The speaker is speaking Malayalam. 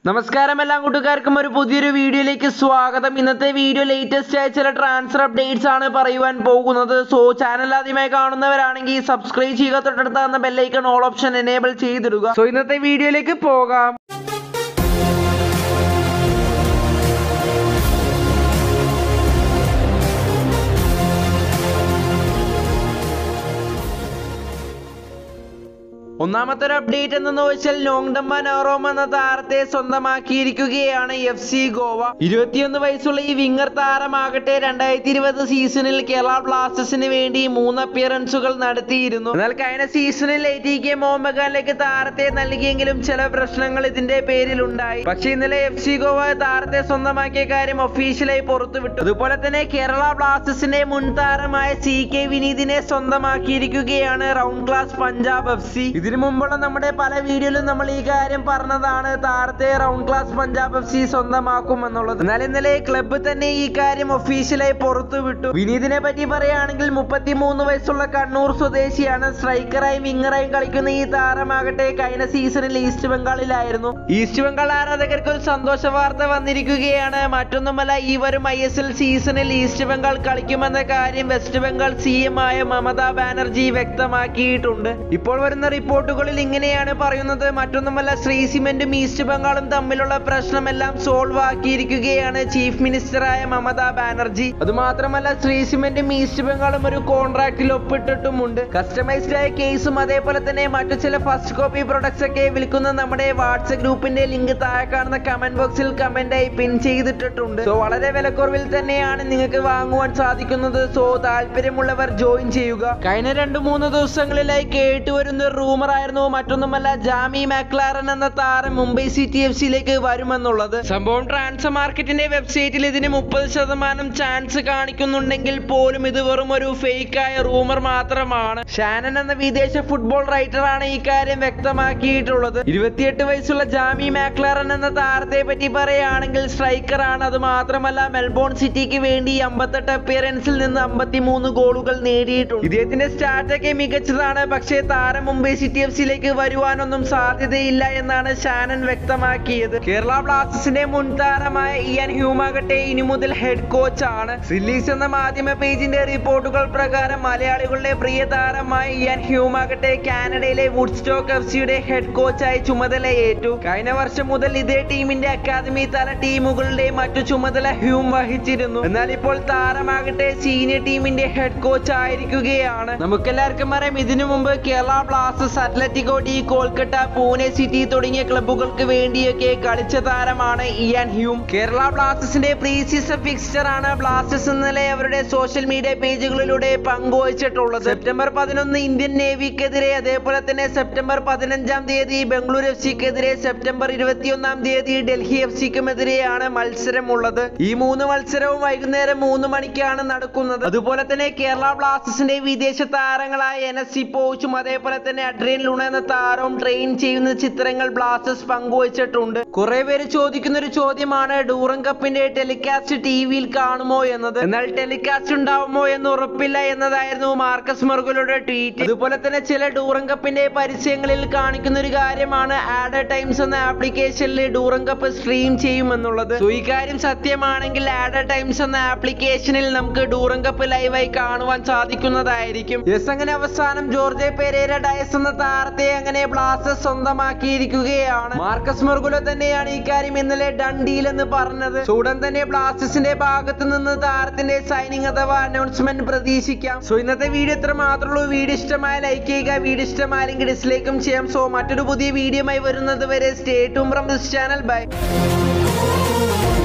നമസ്കാരം എല്ലാ കൂട്ടുകാർക്കും ഒരു പുതിയൊരു വീഡിയോയിലേക്ക് സ്വാഗതം ഇന്നത്തെ വീഡിയോ ലേറ്റസ്റ്റ് ആയ ചില ട്രാൻസ്ഫർ അപ്ഡേറ്റ്സ് ആണ് പറയുവാൻ പോകുന്നത് സോ ചാനൽ ആദ്യമായി കാണുന്നവരാണെങ്കിൽ സബ്സ്ക്രൈബ് ചെയ്യുക തൊട്ടടുത്ത് തന്ന ബെല്ലൈക്കൺ ഓൾ ഓപ്ഷൻ എനേബിൾ ചെയ്തിടുക സോ ഇന്നത്തെ വീഡിയോയിലേക്ക് പോകാം ഒന്നാമത്തെ ഒരു അപ്ഡേറ്റ് എന്തെന്ന് വെച്ചാൽ നോങ്ഡമ്മ നവറോം എന്ന താരത്തെ സ്വന്തമാക്കിയിരിക്കുകയാണ് എഫ് സി ഗോവ ഇരുപത്തിയൊന്ന് വയസ്സുള്ള ഈ വിങ്ങർ താരമാകട്ടെ രണ്ടായിരത്തി ഇരുപത് സീസണിൽ കേരള ബ്ലാസ്റ്റേഴ്സിന് വേണ്ടി മൂന്ന് അപ്പിയറൻസുകൾ നടത്തിയിരുന്നു എന്നാൽ കഴിഞ്ഞ സീസണിൽ എ ടി കെ മോഹൻബഗാനിലേക്ക് താരത്തെ നൽകിയെങ്കിലും ചില പ്രശ്നങ്ങൾ ഇതിന്റെ പേരിൽ ഉണ്ടായി പക്ഷേ ഇന്നലെ എഫ് സി ഗോവ താരത്തെ സ്വന്തമാക്കിയ കാര്യം ഒഫീഷ്യലായി പുറത്തുവിട്ടു അതുപോലെ തന്നെ കേരള ബ്ലാസ്റ്റേഴ്സിന്റെ മുൻ താരമായ സി കെ വിനീതിനെ സ്വന്തമാക്കിയിരിക്കുകയാണ് round glass Punjab F C ഇതിനു മുമ്പുള്ള നമ്മുടെ പല വീഡിയോയിലും നമ്മൾ ഈ കാര്യം പറഞ്ഞതാണ് താരത്തെ round glass Punjab F C സ്വന്തമാക്കും എന്നുള്ളത് എന്നാൽ ഇന്നലെ ക്ലബ്ബ് തന്നെ ഈ കാര്യം ഒഫീഷ്യലായി പുറത്തുവിട്ടു വിനീതിനെ പറ്റി പറയുകയാണെങ്കിൽ മുപ്പത്തിമൂന്ന് വയസ്സുള്ള കണ്ണൂർ സ്വദേശിയാണ് സ്ട്രൈക്കറായും വിങ്ങറായും കളിക്കുന്ന ഈ താരമാകട്ടെ കഴിഞ്ഞ സീസണിൽ ഈസ്റ്റ് ബംഗാളിലായിരുന്നു ഈസ്റ്റ് ബംഗാൾ ആരാധകർക്ക് ഒരു സന്തോഷ വാർത്ത വന്നിരിക്കുകയാണ് മറ്റൊന്നുമല്ല ഈ വരും ഐ എസ് എൽ സീസണിൽ ഈസ്റ്റ് ബംഗാൾ കളിക്കുമെന്ന കാര്യം വെസ്റ്റ് ബംഗാൾ സി എം ആയ മമതാ ബാനർജി വ്യക്തമാക്കിയിട്ടുണ്ട് ഇപ്പോൾ വരുന്ന റിപ്പോർട്ടുകളിൽ ഇങ്ങനെയാണ് പറയുന്നത് മറ്റൊന്നുമല്ല ശ്രീ സിമെന്റും ഈസ്റ്റ് ബംഗാളും തമ്മിലുള്ള പ്രശ്നമെല്ലാം സോൾവ് ആക്കിയിരിക്കുകയാണ് ചീഫ് മിനിസ്റ്ററായ മമതാ ബാനർജി അതുമാത്രമല്ല ശ്രീ സിമെന്റും ഈസ്റ്റ് ബംഗാളും ഒരു കോൺട്രാക്റ്റിൽ ഒപ്പിട്ടിട്ടുമുണ്ട് കസ്റ്റമൈസ്ഡ് ആയ കേസും അതേപോലെ തന്നെ മറ്റു ചില ഫസ്റ്റ് കോപ്പി പ്രൊഡക്ട്സ് ഒക്കെ വിൽക്കുന്ന നമ്മുടെ വാട്സ്ആപ്പ് ഗ്രൂപ്പിന്റെ ലിങ്ക് താഴെ കാണുന്ന കമന്റ് ബോക്സിൽ കമന്റ് ആയി പിൻ ചെയ്തിട്ടിട്ടുണ്ട് സോ വളരെ വിലക്കുറവിൽ തന്നെയാണ് നിങ്ങൾക്ക് വാങ്ങുവാൻ സാധിക്കുന്നത് സോ താല്പര്യമുള്ളവർ ജോയിൻ ചെയ്യുക കഴിഞ്ഞ രണ്ടു മൂന്ന് ദിവസങ്ങളിലായി കേട്ട് വരുന്ന റൂമർ ആയിരുന്നു മറ്റൊന്നുമല്ല ജാമി മാക്ലാറൻ എന്ന താരം മുംബൈ സിറ്റി എഫ് സിയിലേക്ക് വരുമെന്നുള്ളത് സംഭവം ട്രാൻസ്ഫർ മാർക്കറ്റിന്റെ വെബ്സൈറ്റിൽ ഇതിന് മുപ്പത് ശതമാനം ചാൻസ് കാണിക്കുന്നുണ്ടെങ്കിൽ പോലും ഇത് വെറും ഒരു ഫേക്ക് ആയ റൂമർ മാത്രമാണ് ഷാനൻ എന്ന വിദേശ ഫുട്ബോൾ റൈറ്ററാണ് ഈ കാര്യം വ്യക്തമാക്കിയിട്ടുള്ളത് ഇരുപത്തിയെട്ട് വയസ്സുള്ള ജാമി മാക്ലാറൻ എന്ന താരത്തെ പറ്റി പറയുകയാണെങ്കിൽ സ്ട്രൈക്കർ ആണ് അത് മാത്രമല്ല മെൽബോൺ സിറ്റിക്ക് വേണ്ടി അമ്പത്തെട്ട് അപ്പിയറൻസിൽ നിന്ന് അമ്പത്തിമൂന്ന് ഗോളുകൾ നേടിയിട്ടുണ്ട് ഇദ്ദേഹത്തിന്റെ സ്റ്റാർട്ട് ഒക്കെ മികച്ചതാണ് പക്ഷേ താരം മുംബൈ സിറ്റി എഫ് സിയിലേക്ക് വരുവാനൊന്നും സാധ്യതയില്ല എന്നാണ് ഷാനൻ വ്യക്തമാക്കിയത് കേരള ബ്ലാസ്റ്റേഴ്സിന്റെ മുൻ താരമായ ഇയാൻ ഹ്യൂമാകട്ടെ ഇനി മുതൽ ഹെഡ് കോച്ച് ആണ് സില്ലീസ് എന്ന മാധ്യമ പേജിന്റെ റിപ്പോർട്ടുകൾ പ്രകാരം മലയാളികളുടെ പ്രിയ താരമായ ഇയാൻ ഹ്യൂമാകട്ടെ കാനഡയിലെ വുഡ്സ്റ്റോക്ക് എഫ് സിയുടെ ഹെഡ് കോച്ചായി ചുമതലയേറ്റു കഴിഞ്ഞ വർഷം മുതൽ ഇതേ ടീമിന്റെ അക്കാദമി തല ടീമുകളുടെ മറ്റു ചുമതല ഹ്യൂം വഹിച്ചിരുന്നു എന്നാൽ ഇപ്പോൾ താരമാകട്ടെ സീനിയർ ടീമിന്റെ ഹെഡ് കോച്ച് ആയിരിക്കുകയാണ് നമുക്കെല്ലാവർക്കും അറിയാം ഇതിനു മുമ്പ് Kerala Blasters Atletico de Kolkata Pune City തുടങ്ങിയ ക്ലബ്ബുകൾക്ക് വേണ്ടിയൊക്കെ കളിച്ച താരമാണ് ഇയാൻ ഹ്യൂം കേരള ബ്ലാസ്റ്റേഴ്സിന്റെ പ്രീ സീസൺ ഫിക്സ്ചർ ആണ് ബ്ലാസ്റ്റേഴ്സ് ഇന്നലെ അവരുടെ സോഷ്യൽ മീഡിയ പേജുകളിലൂടെ പങ്കുവച്ചിട്ടുള്ളത് സെപ്റ്റംബർ പതിനൊന്ന് ഇന്ത്യൻ നേവിക്കെതിരെ അതേപോലെ തന്നെ സെപ്റ്റംബർ പതിനഞ്ചാം തീയതി ബംഗളൂരു എഫ് സിക്കെതിരെ സെപ്റ്റംബർ ഇരുപത്തിയൊന്നാം തീയതി ഡൽഹി എഫ് സിക്കുമെതിരെയാണ് മത്സരമുള്ളത് ഈ മൂന്ന് മത്സരവും വൈകുന്നേരം മൂന്ന് മണിക്കാണ് നടക്കുന്നത് അതുപോലെ തന്നെ കേരള ബ്ലാസ്റ്റേഴ്സിന്റെ വിദേശ താരങ്ങളായ എൻ എസ് സി പോച്ചും അതേപോലെ തന്നെ അഡ്രിയൻ ലുണ എന്ന താരവും ട്രെയിൻ ചെയ്യുന്ന ചിത്രങ്ങൾ ബ്ലാസ്റ്റേഴ്സ് പങ്കുവച്ചിട്ടുണ്ട് കുറെ പേര് ചോദിക്കുന്ന ഒരു ചോദ്യമാണ് ഡൂറൻ കപ്പിന്റെ ടെലികാസ്റ്റ് ടി വിയിൽ കാണുമോ എന്നത് എന്നാൽ ടെലികാസ്റ്റ് ഉണ്ടാവുമോ എന്ന് ഉറപ്പില്ല എന്നതായിരുന്നു മാർക്കസ് മെർഗുലയുടെ ട്വീറ്റ് അതുപോലെ തന്നെ ചില ഡൂറൻ കപ്പിന്റെ പരസ്യങ്ങളിൽ കാണിക്കുന്ന ഒരു കാര്യമാണ് ആഡ് ടൈംസ് എന്ന ആപ്ലിക്കേഷനിൽ ഡൂറൻ കപ്പ് സ്ട്രീം ചെയ്യുമെന്നുള്ളത് സോ ഈ കാര്യം സത്യമാണെങ്കിൽ ആഡ് ടൈംസ് എന്ന ആപ്ലിക്കേഷനിൽ നമുക്ക് ഡൂറൻ കപ്പ് ലൈവായി കാണുവാൻ സാധിക്കുന്നതായിരിക്കും യെസ് അങ്ങനെ അവസാനം ജോർജെ പെരേര ഡയസ് എന്ന താരത്തെ അങ്ങനെ ബ്ലാസ്റ്റേഴ്സ് സ്വന്തമാക്കിയിരിക്കുകയാണ് മാർക്കസ് മെർഗുലോ തന്നെയാണ് ഈ കാര്യം ഇന്നലെ ഡൺ ഡീൽ എന്ന് പറഞ്ഞത് സോ ഉടൻ തന്നെ ബ്ലാസ്റ്റേഴ്സിന്റെ ഭാഗത്ത് നിന്ന് താരത്തിന്റെ സൈനിങ് അഥവാ അനൗൺസ്മെന്റ് പ്രതീക്ഷിക്കാം സോ ഇന്നത്തെ വീഡിയോ ഇത്ര മാത്രമേ ഉള്ളൂ വീഡിയോ ഇഷ്ടമായ ലൈക്ക് ചെയ്യുക വീഡിയോ ഇഷ്ടമായെങ്കിൽ ഡിസ്ലൈക്കും ചെയ്യാം സോ മറ്റൊരു പുതിയ വീഡിയോയുമായി വരുന്നത് വരെ stay tuned from this channel by